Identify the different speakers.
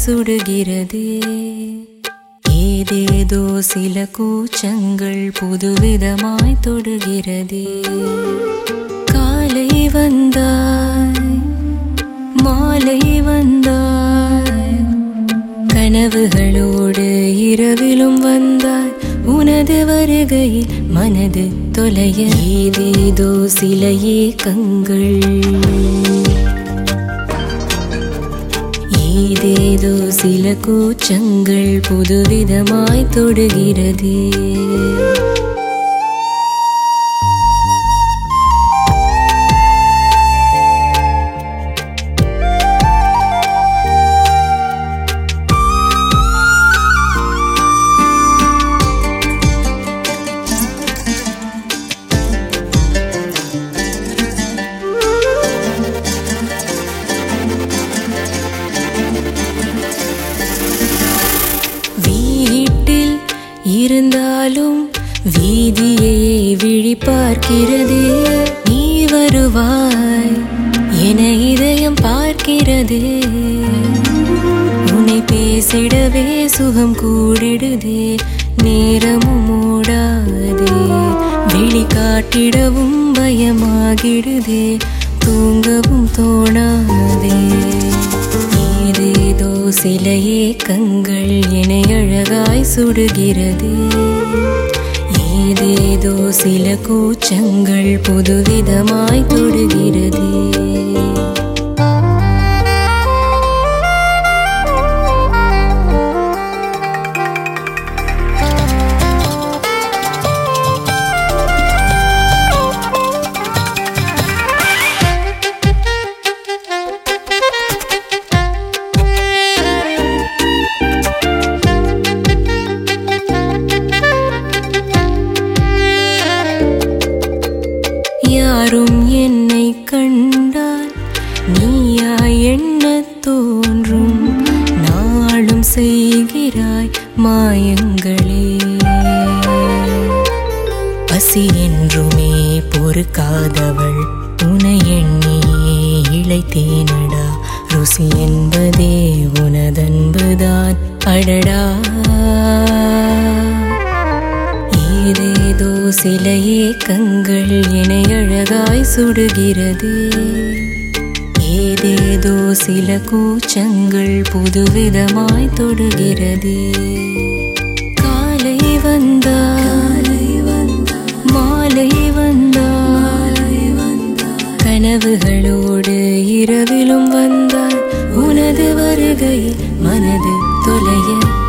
Speaker 1: சுடுகிறதே ஏதேதோ சில கூச்சங்கள் புதுவிதமாய் தொடுகிறதே காலை வந்தாய் மாலை வந்தாய் கனவுகளோடு இரவிலும் வந்தாய் உனது வருகையில் மனது தொலைய ஏதேதோ சில ஏக்கங்கள் ஏதேதோ சில கூச்சங்கள் புதுவிதமாய் தொடுகிறதே வீட்டில் இருந்தாலும் வீதியையே விழி பார்க்கிறதே நீ வருவாய் என இதயம் பார்க்கிறதே உன்னை பேசிடவே சுகம் கூடிடுதே நேரமும் ஓடாதே வெளி காட்டிடவும் பயமாகிடுதே தூங்கவும் தோணாதே ஏதேதோ சில ஏக்கங்கள் என்னை அழகாய் சுடுகிறதே ஏதேதோ சில கூச்சங்கள் புதுவிதமாய் தொடுகிறதே யாரும் என்னை கண்டால் நீயா என்ன தோன்றும் நாளும் செய்கிறாய் மாயங்களே பசி என்றுமே பொறுக்காதவள் உனை எண்ணியே இழைத்தேனடா ருசி என்பதே உனதன்புதான் அடடா ஏதேதோ சில ஏக்கங்கள் என்னை அழகாய் சுடுகிறதே ஏதேதோ சில கூச்சங்கள் புதுவிதமாய் தொடுகிறதே காலை வந்தாய் மாலை வந்தாய் கனவுகளோடு இரவிலும் வந்தாய் உனது வருகையில் மனது தொலைய